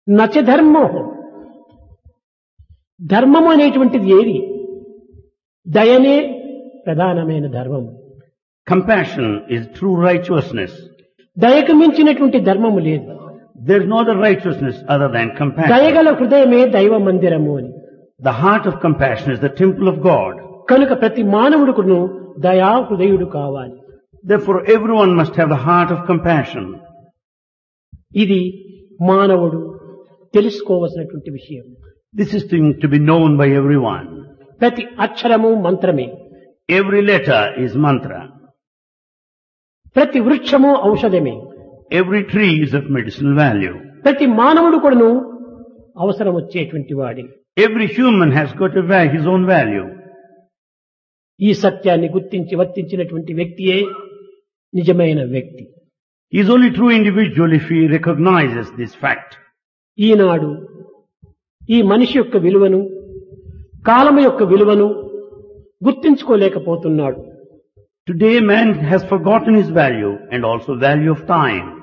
నచ ధర్మో ధర్మము అనేటువంటిది ఏది దయనే ప్రధానమైన ధర్మము Compassion is true righteousness. దయకు మించినటువంటి ధర్మము లేదు There's no other righteousness other than compassion. దయగల హృదయమే దైవ మందిరము అని The heart of compassion is the temple of God. కనుక ప్రతి మానవుడుకును దయా హృదయుడు కావాలి Therefore, everyone must have the heart of compassion. ఇది మానవుడు తెలుసుకోవలసినటువంటి విషయం This is thing to be known by everyone. ప్రతి అక్షరము మంత్రమే Every letter is mantra. ప్రతి వృక్షము ఔషధమే Every tree is of medicinal value. ప్రతి మానవుడు కూడాను అవసరం వచ్చేటువంటి వాడి Every human has got a va- his own value. ఈ సత్యాన్ని గుర్తించి వర్తించినటువంటి వ్యక్తియే నిజమైన వ్యక్తి He is only true individual if he recognizes this fact. ఈనాడు ఈ మనిషి యొక్క విలువను కాలము యొక్క విలువను గుర్తించుకోలేకపోతున్నాడు Today man has forgotten his value and also value of time.